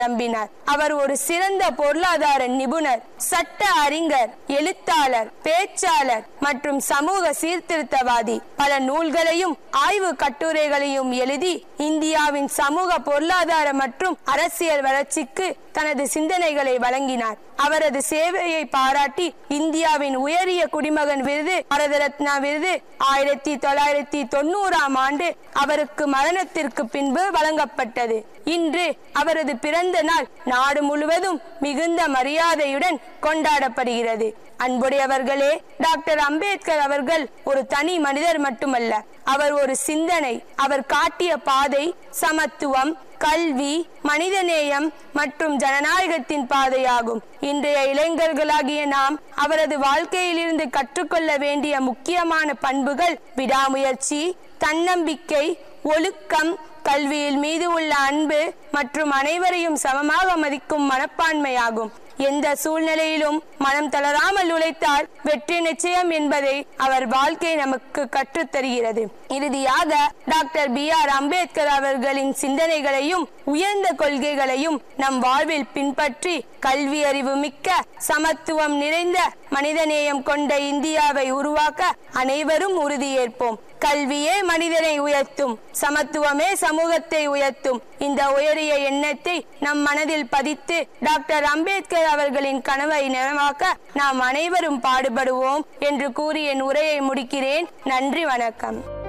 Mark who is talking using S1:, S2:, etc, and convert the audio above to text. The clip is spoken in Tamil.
S1: நம்பினார் அவர் ஒரு சிறந்த பொருளாதார நிபுணர் சட்ட அறிஞர் எழுத்தாளர் பேச்சாளர் மற்றும் சமூக சீர்திருத்தவாதி பல நூல்களையும் ஆய்வு கட்டுரைகளையும் எழுதி இந்தியாவின் சமூக பொருளாதார மற்றும் அரசியல் வளர்ச்சிக்கு தனது சிந்தனைகளை வழங்கினார் அவரது சேவையை பாராட்டி இந்தியாவின் உயரிய குடிமகன் விருது பாரத ரத்னா விருது ஆயிரத்தி தொள்ளாயிரத்தி தொண்ணூறாம் ஆண்டு அவருக்கு மரணத்திற்கு பின்பு வழங்கப்பட்டது இன்று அவரது பிறந்த நாள் நாடு முழுவதும் மிகுந்த மரியாதையுடன் கொண்டாடப்படுகிறது அன்புடையவர்களே டாக்டர் அம்பேத்கர் அவர்கள் ஒரு தனி மனிதர் மட்டுமல்ல அவர் ஒரு சிந்தனை அவர் காட்டிய பாதை சமத்துவம் கல்வி மனிதநேயம் மற்றும் ஜனநாயகத்தின் பாதையாகும் இன்றைய இளைஞர்களாகிய நாம் அவரது வாழ்க்கையிலிருந்து கற்றுக்கொள்ள வேண்டிய முக்கியமான பண்புகள் விடாமுயற்சி தன்னம்பிக்கை ஒழுக்கம் கல்வியில் மீது உள்ள அன்பு மற்றும் அனைவரையும் சமமாக மதிக்கும் மனப்பான்மையாகும் எந்த சூழ்நிலையிலும் மனம் தளராமல் உழைத்தால் வெற்றி நிச்சயம் என்பதை அவர் வாழ்க்கை நமக்கு கற்றுத் தருகிறது இறுதியாக டாக்டர் பி ஆர் அம்பேத்கர் அவர்களின் சிந்தனைகளையும் உயர்ந்த கொள்கைகளையும் நம் வாழ்வில் பின்பற்றி கல்வி அறிவு மிக்க சமத்துவம் நிறைந்த மனிதநேயம் கொண்ட இந்தியாவை உருவாக்க அனைவரும் உறுதியேற்போம் கல்வியே மனிதனை உயர்த்தும் சமத்துவமே சமூகத்தை உயர்த்தும் இந்த உயரிய எண்ணத்தை நம் மனதில் பதித்து டாக்டர் அம்பேத்கர் அவர்களின் கனவை நினைவாக்க நாம் அனைவரும் பாடுபடுவோம் என்று கூறி என் உரையை முடிக்கிறேன் நன்றி வணக்கம்